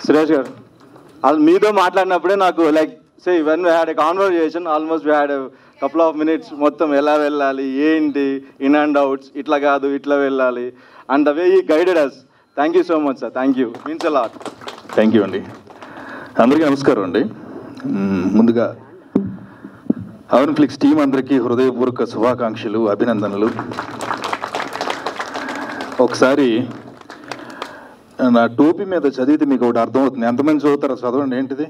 సురేష్ గారు వాళ్ళు మీతో మాట్లాడినప్పుడే నాకు like say when we had a conversation almost we had couple of minutes మొత్తం ఎలా వెళ్ళాలి ఏంటి ఇన్ అండ్ అవుట్స్ ఇట్లా కాదు ఇట్లా వెళ్ళాలి and the way he guided us thank you so much sir thank you means a lot thank you అండి అందరికీ నమస్కారం అండి మ్మ్, ముందుగా అవన్ ఫ్లిక్స్ టీం అందరికీ హృదయపూర్వక శుభాకాంక్షలు అభినందనలు ఒకసారి నా టోపీ మీద చదివితే మీకు ఒకటి అర్థమవుతుంది ఎంతమంది చదువుతారో చదవండి ఏంటిది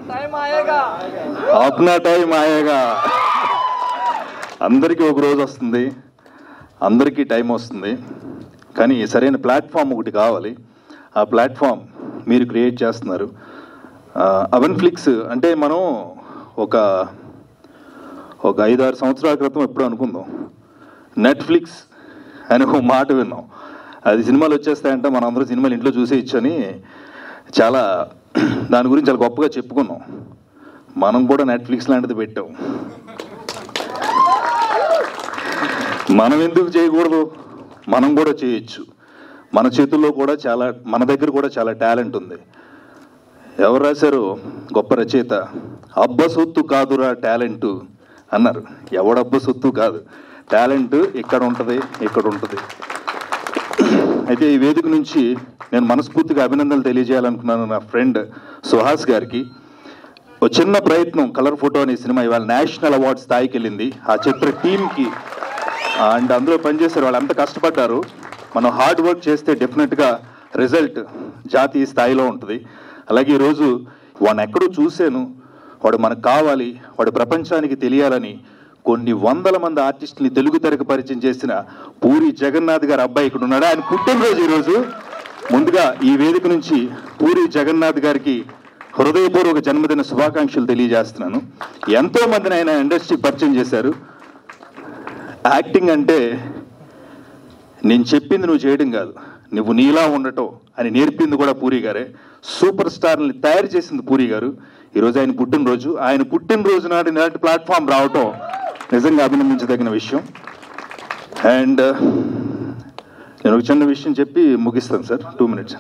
అప్నా టైం ఆయేగా అందరికీ ఒక రోజు వస్తుంది అందరికీ టైం వస్తుంది కానీ సరైన ప్లాట్ఫామ్ ఒకటి కావాలి ఆ ప్లాట్ఫామ్ మీరు క్రియేట్ చేస్తున్నారు అవన్ ఫ్లిక్స్ అంటే మనం ఒక ఒక ఐదు ఆరు సంవత్సరాల క్రితం ఎప్పుడు అనుకుందాం నెట్ఫ్లిక్స్ అని ఒక మాట విన్నాం అది సినిమాలు వచ్చేస్తాయంటే మనం అందరూ సినిమాలు ఇంట్లో చూసేయచ్చని చాలా దాని గురించి చాలా గొప్పగా చెప్పుకున్నాం మనం కూడా నెట్ఫ్లిక్స్ లాంటిది పెట్టాం మనం ఎందుకు చేయకూడదు మనం కూడా చేయొచ్చు మన చేతుల్లో కూడా చాలా మన దగ్గర కూడా చాలా టాలెంట్ ఉంది ఎవరు రాశారు గొప్ప రచయిత అబ్బ సొత్తు కాదురా టాలెంట్ అన్నారు ఎవడబ్బ సొత్తు కాదు టాలెంట్ ఇక్కడ ఉంటుంది ఇక్కడ ఉంటుంది అయితే ఈ వేదిక నుంచి నేను మనస్ఫూర్తిగా అభినందనలు తెలియజేయాలనుకున్నాను నా ఫ్రెండ్ సుహాస్ గారికి ఒక చిన్న ప్రయత్నం కలర్ ఫోటో అనే సినిమా ఇవాళ నేషనల్ అవార్డ్ స్థాయికి వెళ్ళింది ఆ చిత్ర టీంకి అండ్ అందులో పనిచేశారు వాళ్ళు ఎంత కష్టపడ్డారు మనం హార్డ్ వర్క్ చేస్తే డెఫినెట్గా రిజల్ట్ జాతీయ స్థాయిలో ఉంటుంది అలాగే ఈరోజు వాడిని ఎక్కడో చూశాను వాడు మనకు కావాలి వాడు ప్రపంచానికి తెలియాలని కొన్ని వందల మంది ఆర్టిస్టుని తెలుగు తెరకు పరిచయం చేసిన పూరి జగన్నాథ్ గారు అబ్బాయి ఇక్కడ ఉన్నాడు ఆయన పుట్టినరోజు ఈరోజు ముందుగా ఈ వేదిక నుంచి పూరి జగన్నాథ్ గారికి హృదయపూర్వక జన్మదిన శుభాకాంక్షలు తెలియజేస్తున్నాను ఎంతో మందిని ఆయన ఇండస్ట్రీకి పరిచయం చేశారు యాక్టింగ్ అంటే నేను చెప్పింది నువ్వు చేయడం కాదు నువ్వు నీలా ఉండటం అని నేర్పింది కూడా పూరి గారే సూపర్ స్టార్ని తయారు చేసింది పూరి గారు ఈరోజు ఆయన పుట్టినరోజు ఆయన పుట్టినరోజు నాటి ఇలాంటి ప్లాట్ఫామ్ రావటం నిజంగా అభినందించదగిన విషయం అండ్ నేను ఒక చిన్న విషయం చెప్పి ముగిస్తాను సార్ టూ మినిట్స్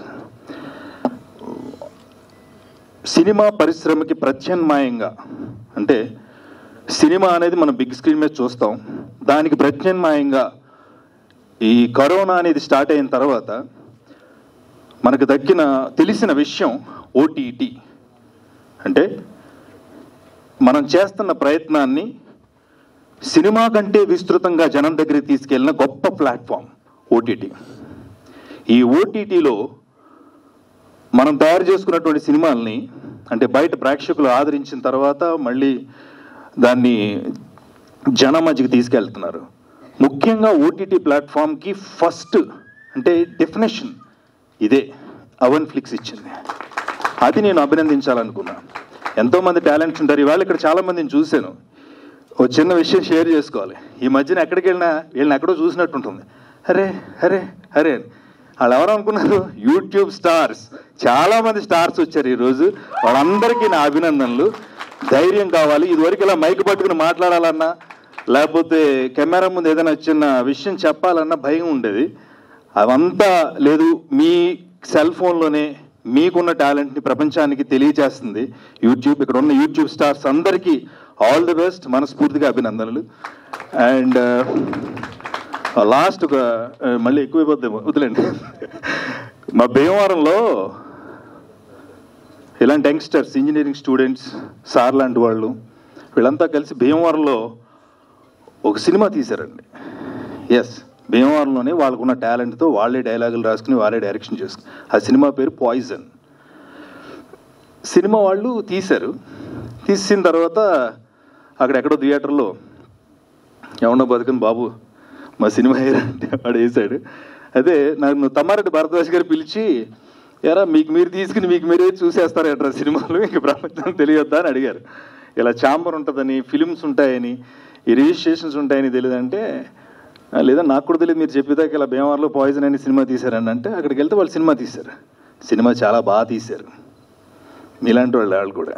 సినిమా పరిశ్రమకి ప్రత్యామ్నాయంగా అంటే సినిమా అనేది మనం బిగ్ స్క్రీన్ మీద చూస్తాం దానికి ప్రత్యామ్నాయంగా ఈ కరోనా అనేది స్టార్ట్ అయిన తర్వాత మనకు దక్కిన తెలిసిన విషయం ఓటీటీ అంటే మనం చేస్తున్న ప్రయత్నాన్ని సినిమా కంటే విస్తృతంగా జనం దగ్గరికి తీసుకెళ్ళిన గొప్ప ప్లాట్ఫామ్ ఓటీటీ ఈ ఓటీటీలో మనం తయారు చేసుకున్నటువంటి సినిమాల్ని అంటే బయట ప్రేక్షకులు ఆదరించిన తర్వాత మళ్ళీ దాన్ని జన మధ్యకి తీసుకెళ్తున్నారు ముఖ్యంగా ఓటీటీ ప్లాట్ఫామ్కి ఫస్ట్ అంటే డెఫినేషన్ ఇదే అవన్ ఫ్లిక్స్ ఇచ్చింది అది నేను అభినందించాలనుకున్నాను ఎంతోమంది టాలెంట్స్ ఉంటారు ఇవాళ ఇక్కడ చాలా మందిని చూశాను ఓ చిన్న విషయం షేర్ చేసుకోవాలి ఈ మధ్యన ఎక్కడికి వెళ్ళినా వీళ్ళని ఎక్కడో చూసినట్టు ఉంటుంది అరే అరే అరే అని వాళ్ళు ఎవరు అనుకున్నారు యూట్యూబ్ స్టార్స్ చాలా మంది స్టార్స్ వచ్చారు ఈరోజు వాళ్ళందరికీ నా అభినందనలు ధైర్యం కావాలి ఇదివరకు ఇలా మైక్ పట్టుకుని మాట్లాడాలన్నా లేకపోతే కెమెరా ముందు ఏదైనా చిన్న విషయం చెప్పాలన్నా భయం ఉండేది అవంతా లేదు మీ సెల్ ఫోన్లోనే మీకున్న టాలెంట్ని ప్రపంచానికి తెలియజేస్తుంది యూట్యూబ్ ఇక్కడ ఉన్న యూట్యూబ్ స్టార్స్ అందరికీ ఆల్ ది బెస్ట్ మనస్ఫూర్తిగా అభినందనలు అండ్ లాస్ట్ ఒక ఆ, మళ్ళీ ఎక్కువైపోద్దేమో వదిలేండి మా భీమవరంలో ఇలాంటి యంగ్స్టర్స్ ఇంజనీరింగ్ స్టూడెంట్స్ సార్ లాంటి వాళ్ళు వీళ్ళంతా కలిసి భీమవరంలో ఒక సినిమా తీశారండి ఎస్ భీమవరంలోనే వాళ్ళకున్న టాలెంట్తో వాళ్ళే డైలాగులు రాసుకుని వాళ్ళే డైరెక్షన్ చేసుకుని ఆ సినిమా పేరు పాయిజన్ సినిమా వాళ్ళు తీశారు తీసిన తర్వాత అక్కడ ఎక్కడో థియేటర్లో ఏమన్నా బతుకుని బాబు మా సినిమా హీరో అంటే వాడు వేసాడు అదే నన్ను తమ్మారెడ్డి భారద్వాజ్ గారు పిలిచి ఎరా మీకు మీరు తీసుకుని మీకు మీరే చూసేస్తారు ఎట్రా సినిమాలు ఇంక ప్రపంచం తెలియొద్దా అని అడిగారు ఇలా ఛాంబర్ ఉంటుందని ఫిలిమ్స్ ఉంటాయని ఈ రిజిస్ట్రేషన్స్ ఉంటాయని తెలియదంటే "ఆ, లేదా నాకు కూడా తెలియదు మీరు చెప్పేదాకా ఇలా భీమవరంలో పాయిజన్ అనే సినిమా తీశారని అంటే అక్కడికి వెళ్తే వాళ్ళు సినిమా తీశారు సినిమా చాలా బాగా తీశారు మీలాంటి వాళ్ళు వాళ్ళు కూడా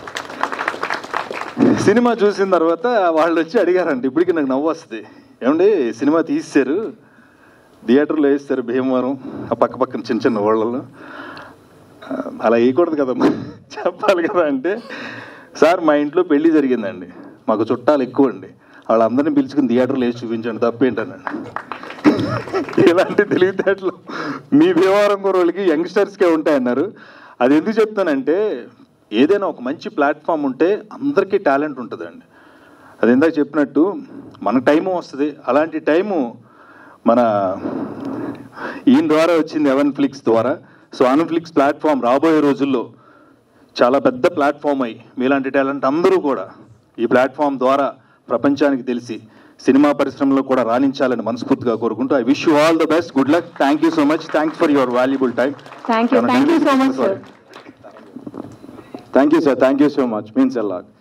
సినిమా చూసిన తర్వాత వాళ్ళు వచ్చి అడిగారంట ఇప్పటికి నాకు నవ్వు వస్తుంది ఏమండి సినిమా తీశారు థియేటర్లో వేస్తారు భీమవరం ఆ పక్క పక్కన చిన్న చిన్న ఊళ్ళలో అలా వేయకూడదు కదమ్మా చెప్పాలి కదా అంటే సార్ మా ఇంట్లో పెళ్లి జరిగిందండి మాకు చుట్టాలు ఎక్కువ అండి వాళ్ళందరినీ పిలుచుకుని థియేటర్లో వేసి చూపించండి తప్పేంటనండి ఇలాంటి తెలివితేటలు మీ భీమవరం కుర్రోళ్ళకి యంగ్స్టర్స్కే ఉంటాయన్నారు అది ఎందుకు చెప్తానంటే ఏదైనా ఒక మంచి ప్లాట్ఫామ్ ఉంటే అందరికీ టాలెంట్ ఉంటుందండి అది ఇందాక చెప్పినట్టు మన టైము వస్తుంది అలాంటి టైము మన ఈయన ద్వారా వచ్చింది ఎవెన్ ఫ్లిక్స్ ద్వారా సో ఫ్లిక్స్ ప్లాట్ఫామ్ రాబోయే రోజుల్లో చాలా పెద్ద ప్లాట్ఫామ్ అయి మీలాంటి టాలెంట్ అందరూ కూడా ఈ ప్లాట్ఫామ్ ద్వారా ప్రపంచానికి తెలిసి సినిమా పరిశ్రమలో కూడా రాణించాలని మనస్ఫూర్తిగా కోరుకుంటూ I wish you all the best good luck thank you so much thanks for your valuable time Thank you. Thank you so much, sir. Thank you sir thank you so much means ఎల్లా